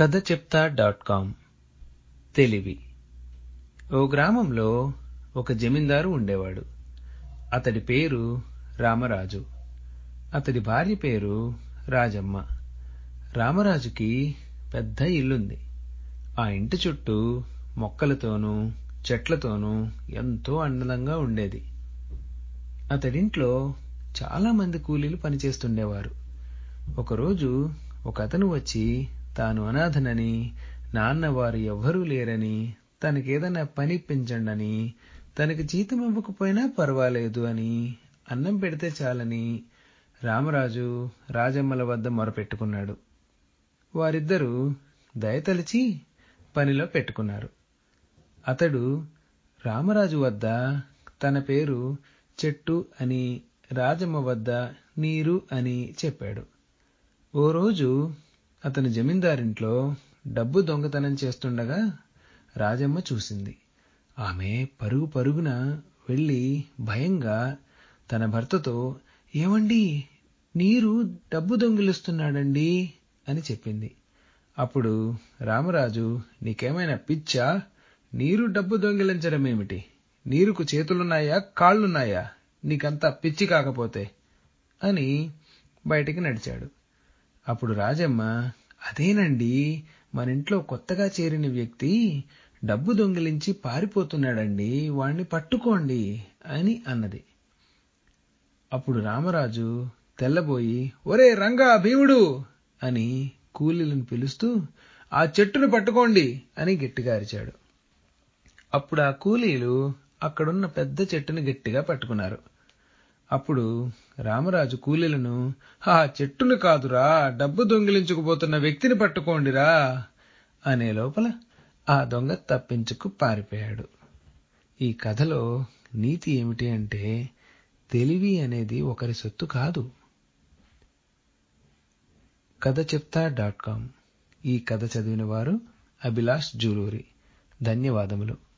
కథ చెప్తా dot com తెలివి ఓ గ్రామంలో ఒక జమీందారు ఉండేవాడు అతడి పేరు రామరాజు అతడి భార్య పేరు రాజమ్మ రామరాజుకి పెద్ద ఇల్లుంది ఆ ఇంటి చుట్టూ మొక్కలతోనూ చెట్లతోనూ ఎంతో అందంగా ఉండేది అతడింట్లో చాలా మంది కూలీలు పనిచేస్తుండేవారు ఒకరోజు ఒక అతను వచ్చి తాను అనాథనని నాన్నవారు ఎవ్వరూ లేరని తనకేదైనా పని పెంచండని తనకి జీతం ఇవ్వకపోయినా పర్వాలేదు అని అన్నం పెడితే చాలని రామరాజు రాజమ్మల వద్ద మొరపెట్టుకున్నాడు వారిద్దరూ దయతలిచి పనిలో పెట్టుకున్నారు అతడు రామరాజు వద్ద తన పేరు చెట్టు అని రాజమ్మ వద్ద నీరు అని చెప్పాడు ఓ రోజు అతను జమీందారింట్లో డబ్బు దొంగతనం చేస్తుండగా రాజమ్మ చూసింది ఆమె పరుగు పరుగున వెళ్లి భయంగా తన భర్తతో ఏమండి నీరు డబ్బు దొంగిలిస్తున్నాడండి అని చెప్పింది అప్పుడు రామరాజు నీకేమైనా పిచ్చా నీరు డబ్బు దొంగిలించడమేమిటి నీరుకు చేతులున్నాయా కాళ్లున్నాయా నీకంతా పిచ్చి కాకపోతే అని బయటికి నడిచాడు అప్పుడు రాజమ్మ అదేనండి మన ఇంట్లో కొత్తగా చేరిన వ్యక్తి డబ్బు దొంగిలించి పారిపోతున్నాడండి వాణ్ణి పట్టుకోండి అని అన్నది అప్పుడు రామరాజు తెల్లబోయి ఒరే రంగా భీముడు అని కూలీలను పిలుస్తూ ఆ చెట్టును పట్టుకోండి అని గట్టిగా అరిచాడు అప్పుడు ఆ కూలీలు అక్కడున్న పెద్ద చెట్టుని గట్టిగా పట్టుకున్నారు అప్పుడు రామరాజు కూలీలను ఆ చెట్టును కాదురా డబ్బు దొంగిలించుకుపోతున్న వ్యక్తిని పట్టుకోండిరా అనే లోపల ఆ దొంగ తప్పించుకు పారిపోయాడు ఈ కథలో నీతి ఏమిటి అంటే తెలివి అనేది ఒకరి సొత్తు కాదు కథ చెప్తా డాట్ కామ్ ఈ కథ చదివిన వారు అభిలాష్ జూలూరి ధన్యవాదములు